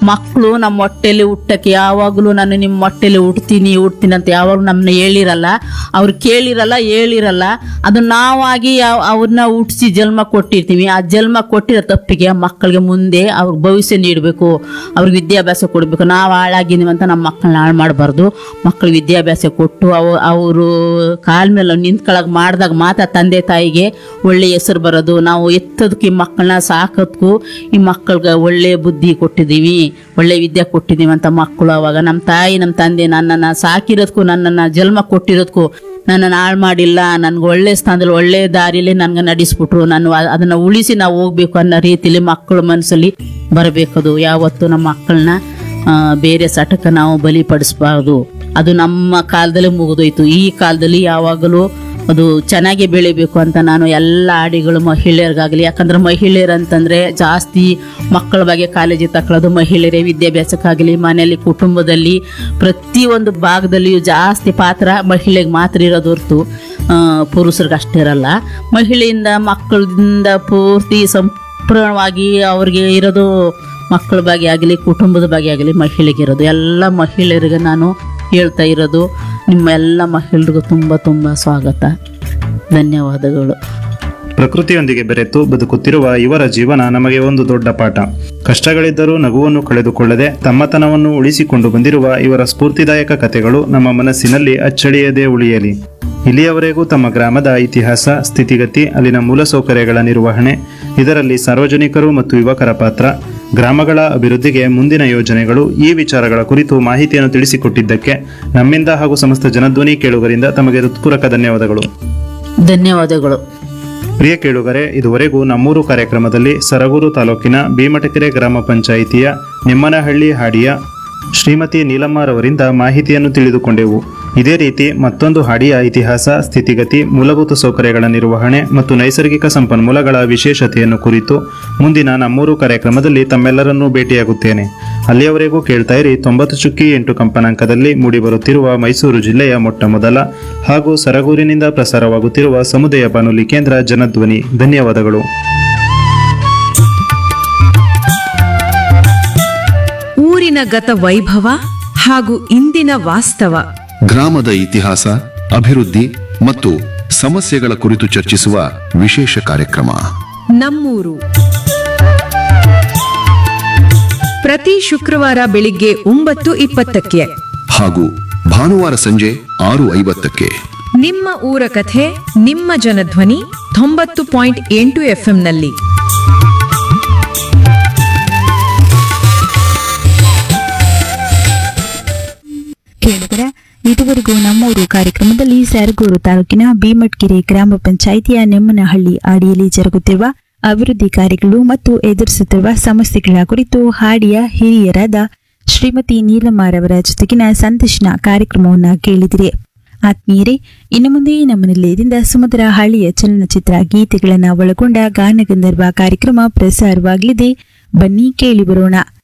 ಮಕ್ಕಳು ನಮ್ಮ ಹೊಟ್ಟೆಲಿ ಹುಟ್ಟಕ್ಕೆ ಯಾವಾಗಲೂ ನಾನು ನಿಮ್ಮ ಹೊಟ್ಟೆಲಿ ಹುಡ್ತೀನಿ ಹುಡ್ತೀನಿ ಅಂತ ಯಾವಾಗಲೂ ನಮ್ಮನ್ನ ಹೇಳಿರಲ್ಲ ಅವ್ರು ಕೇಳಿರಲ್ಲ ಹೇಳಿರಲ್ಲ ಅದು ನಾವಾಗಿ ಯಾವ ಅವ್ರನ್ನ ಹುಟ್ಟಿಸಿ ಜನ್ಮ ಕೊಟ್ಟಿರ್ತೀವಿ ಆ ಜನ್ಮ ಕೊಟ್ಟಿರೋ ತಪ್ಪಿಗೆ ಮಕ್ಕಳಿಗೆ ಮುಂದೆ ಅವ್ರಿಗೆ ಭವಿಷ್ಯ ನೀಡಬೇಕು ಅವ್ರಿಗೆ ವಿದ್ಯಾಭ್ಯಾಸ ಕೊಡಬೇಕು ನಾವು ಹಾಳಾಗಿದ್ದೀವಿ ಅಂತ ನಮ್ಮ ಮಕ್ಕಳನ್ನ ಹಾಳು ಮಾಡಬಾರ್ದು ಮಕ್ಕಳಿಗೆ ವಿದ್ಯಾಭ್ಯಾಸ ಕೊಟ್ಟು ಅವ ಅವರು ಕಾಲ ಮೇಲೆ ನಿಂತ್ಕೊಳಕ್ ಮಾಡಿದಾಗ ಮಾತ್ರ ತಂದೆ ತಾಯಿಗೆ ಒಳ್ಳೆ ಹೆಸರು ಬರೋದು ನಾವು ಎತ್ತೋದಕ್ಕೆ ಈ ಮಕ್ಕಳನ್ನ ಸಾಕೋದಕ್ಕೂ ಈ ಮಕ್ಕಳಿಗೆ ಒಳ್ಳೆ ಬುದ್ಧಿ ಕೊಟ್ಟಿದ್ದೀವಿ ಒಳ್ಳೆ ವಿದ್ಯೆ ಕೊಟ್ಟಿದ್ದೀವಿ ಅಂತ ಮಕ್ಕಳು ಅವಾಗ ನಮ್ಮ ತಾಯಿ ನಮ್ಮ ತಂದೆ ನನ್ನನ್ನು ಸಾಕಿರೋದಕ್ಕೂ ನನ್ನನ್ನು ಜನ್ಮ ಕೊಟ್ಟಿರೋದಕ್ಕೂ ನನ್ನನ್ನು ಹಾಳು ಮಾಡಿಲ್ಲ ನನಗೆ ಒಳ್ಳೆ ಸ್ಥಾನದಲ್ಲಿ ಒಳ್ಳೆ ದಾರಿಯಲ್ಲಿ ನನಗೆ ನಡೆಸ್ಬಿಟ್ರು ನಾನು ಅ- ಅದನ್ನ ಉಳಿಸಿ ನಾವು ಹೋಗ್ಬೇಕು ಅನ್ನೋ ರೀತಿಯಲ್ಲಿ ಮಕ್ಕಳ ಮನಸ್ಸಲ್ಲಿ ಬರಬೇಕದು ಯಾವತ್ತು ನಮ್ಮ ಮಕ್ಕಳನ್ನ ಬೇರೆ ಸಟಕ್ಕೆ ನಾವು ಬಲಿಪಡಿಸ್ಬಾರ್ದು ಅದು ನಮ್ಮ ಕಾಲದಲ್ಲಿ ಮುಗಿದೋಯ್ತು ಈ ಕಾಲದಲ್ಲಿ ಯಾವಾಗಲೂ ಅದು ಚೆನ್ನಾಗಿ ಬೆಳಿಬೇಕು ಅಂತ ನಾನು ಎಲ್ಲ ಆಡಿಗಳು ಮಹಿಳೆಯರಿಗಾಗಲಿ ಯಾಕಂದ್ರೆ ಮಹಿಳೆಯರು ಅಂತಂದರೆ ಜಾಸ್ತಿ ಮಕ್ಕಳ ಬಗ್ಗೆ ಕಾಳಜಿ ತಕೊಳ್ಳೋದು ಮಹಿಳೆಯರೇ ವಿದ್ಯಾಭ್ಯಾಸಕ್ಕಾಗಲಿ ಮನೆಯಲ್ಲಿ ಕುಟುಂಬದಲ್ಲಿ ಪ್ರತಿಯೊಂದು ಭಾಗದಲ್ಲಿಯೂ ಜಾಸ್ತಿ ಪಾತ್ರ ಮಹಿಳೆಗೆ ಮಾತ್ರ ಇರೋದು ಹೊರ್ತು ಪುರುಷರಿಗೆ ಅಷ್ಟೇ ಇರಲ್ಲ ಮಹಿಳೆಯಿಂದ ಮಕ್ಕಳಿಂದ ಪೂರ್ತಿ ಸಂಪೂರ್ಣವಾಗಿ ಅವ್ರಿಗೆ ಇರೋದು ಮಕ್ಕಳ ಬಗ್ಗೆ ಆಗಲಿ ಕುಟುಂಬದ ಬಗ್ಗೆ ಆಗಲಿ ಮಹಿಳೆಗೆ ಇರೋದು ಎಲ್ಲ ಮಹಿಳೆಯರಿಗೆ ನಾನು ಹೇಳ್ತಾ ಇರೋದು ನಿಮ್ಮ ಎಲ್ಲ ಮಹಿಳೆರಿಗೂ ತುಂಬ ತುಂಬ ಸ್ವಾಗತ ಧನ್ಯವಾದಗಳು ಪ್ರಕೃತಿಯೊಂದಿಗೆ ಬೆರೆತು ಬದುಕುತ್ತಿರುವ ಇವರ ಜೀವನ ನಮಗೆ ಒಂದು ದೊಡ್ಡ ಪಾಠ ಕಷ್ಟಗಳಿದ್ದರೂ ನಗುವನ್ನು ಕಳೆದುಕೊಳ್ಳದೆ ತಮ್ಮತನವನ್ನು ಉಳಿಸಿಕೊಂಡು ಬಂದಿರುವ ಇವರ ಸ್ಫೂರ್ತಿದಾಯಕ ಕಥೆಗಳು ನಮ್ಮ ಮನಸ್ಸಿನಲ್ಲಿ ಅಚ್ಚಳಿಯದೆ ಉಳಿಯಲಿ ಇಲ್ಲಿಯವರೆಗೂ ತಮ್ಮ ಗ್ರಾಮದ ಇತಿಹಾಸ ಸ್ಥಿತಿಗತಿ ಅಲ್ಲಿನ ಮೂಲಸೌಕರ್ಯಗಳ ನಿರ್ವಹಣೆ ಇದರಲ್ಲಿ ಸಾರ್ವಜನಿಕರು ಮತ್ತು ಯುವಕರ ಪಾತ್ರ ಗ್ರಾಮಗಳ ಅಭಿವೃದ್ಧಿಗೆ ಮುಂದಿನ ಯೋಜನೆಗಳು ಈ ವಿಚಾರಗಳ ಕುರಿತು ಮಾಹಿತಿಯನ್ನು ತಿಳಿಸಿಕೊಟ್ಟಿದ್ದಕ್ಕೆ ನಮ್ಮಿಂದ ಹಾಗೂ ಸಮಸ್ತ ಜನಧ್ವನಿ ಕೇಳುಗರಿಂದ ತಮಗೆ ಹೃತ್ಪೂರ್ವಕ ಧನ್ಯವಾದಗಳು ಧನ್ಯವಾದಗಳು ಪ್ರಿಯ ಕೇಳುಗರೆ ಇದುವರೆಗೂ ನಮ್ಮೂರು ಕಾರ್ಯಕ್ರಮದಲ್ಲಿ ಸರಗೂರು ತಾಲೂಕಿನ ಭೀಮಟಕೆರೆ ಗ್ರಾಮ ಪಂಚಾಯಿತಿಯ ನಿಮ್ಮನಹಳ್ಳಿ ಹಾಡಿಯ ಶ್ರೀಮತಿ ನೀಲಮ್ಮರವರಿಂದ ಮಾಹಿತಿಯನ್ನು ತಿಳಿದುಕೊಂಡೆವು ಇದೇ ರೀತಿ ಮತ್ತೊಂದು ಹಾಡಿಯ ಇತಿಹಾಸ ಸ್ಥಿತಿಗತಿ ಮೂಲಭೂತ ಸೌಕರ್ಯಗಳ ನಿರ್ವಹಣೆ ಮತ್ತು ನೈಸರ್ಗಿಕ ಸಂಪನ್ಮೂಲಗಳ ವಿಶೇಷತೆಯನ್ನು ಕುರಿತು ಮುಂದಿನ ನಮ್ಮೂರು ಕಾರ್ಯಕ್ರಮದಲ್ಲಿ ತಮ್ಮೆಲ್ಲರನ್ನೂ ಭೇಟಿಯಾಗುತ್ತೇನೆ ಅಲ್ಲಿಯವರೆಗೂ ಕೇಳ್ತಾ ಇರಿ ತೊಂಬತ್ತು ಚುಕ್ಕಿ ಎಂಟು ಕಂಪನಾಂಕದಲ್ಲಿ ಮೂಡಿಬರುತ್ತಿರುವ ಮೈಸೂರು ಜಿಲ್ಲೆಯ ಮೊಟ್ಟ ಮೊದಲ ಹಾಗೂ ಸರಗೂರಿನಿಂದ ಪ್ರಸಾರವಾಗುತ್ತಿರುವ ಸಮುದಾಯ ಬಾನುಲಿ ಕೇಂದ್ರ ಜನಧ್ವನಿ ಧನ್ಯವಾದಗಳು ಊರಿನ ಗತ ವೈಭವ ಹಾಗೂ ಇಂದಿನ ವಾಸ್ತವ ಗ್ರಾಮದ ಇತಿಹಾಸ ಅಭಿವೃದ್ಧಿ ಮತ್ತು ಸಮಸ್ಯೆಗಳ ಕುರಿತು ಚರ್ಚಿಸುವ ವಿಶೇಷ ಕಾರ್ಯಕ್ರಮ ನಮ್ಮೂರು ಪ್ರತಿ ಶುಕ್ರವಾರ ಬೆಳಿಗ್ಗೆ ಒಂಬತ್ತು ಇಪ್ಪತ್ತಕ್ಕೆ ಹಾಗೂ ಭಾನುವಾರ ಸಂಜೆ ಆರು ಐವತ್ತಕ್ಕೆ ನಿಮ್ಮ ಊರ ಕಥೆ ನಿಮ್ಮ ಜನಧ್ವನಿ ತೊಂಬತ್ತು ಪಾಯಿಂಟ್ ಎಂಟು ಎಫ್ಎಂನಲ್ಲಿ ಕೇಳಿದರೆ ಇದುವರೆಗೂ ನಮ್ಮೂರು ಕಾರ್ಯಕ್ರಮದಲ್ಲಿ ಸರಗೂರು ತಾಲೂಕಿನ ಭೀಮಟ್ಕೆರೆ ಗ್ರಾಮ ಪಂಚಾಯಿತಿಯ ನೆಮ್ಮನಹಳ್ಳಿ ಅಡಿಯಲ್ಲಿ ಜರುಗುತ್ತಿರುವ ಅಭಿವೃದ್ಧಿ ಕಾರ್ಯಗಳು ಮತ್ತು ಎದುರಿಸುತ್ತಿರುವ ಸಮಸ್ಯೆಗಳ ಕುರಿತು ಹಾಡಿಯ ಹಿರಿಯರಾದ ಶ್ರೀಮತಿ ನೀಲಮ್ಮರವರ ಜೊತೆಗಿನ ಸಂದರ್ಶನ ಕಾರ್ಯಕ್ರಮವನ್ನು ಕೇಳಿದಿರಿ ಆತ್ಮೀಯರೇ ಇನ್ನು ಮುಂದೆ ನಮ್ಮ ನಿಲಯದಿಂದ ಸುಮಧುರ ಹಳ್ಳಿಯ ಚಲನಚಿತ್ರ ಗೀತೆಗಳನ್ನು ಒಳಗೊಂಡ ಗಾನಗಂಧರ್ವ ಕಾರ್ಯಕ್ರಮ ಪ್ರಸಾರವಾಗಲಿದೆ ಬನ್ನಿ ಕೇಳಿ ಬರೋಣ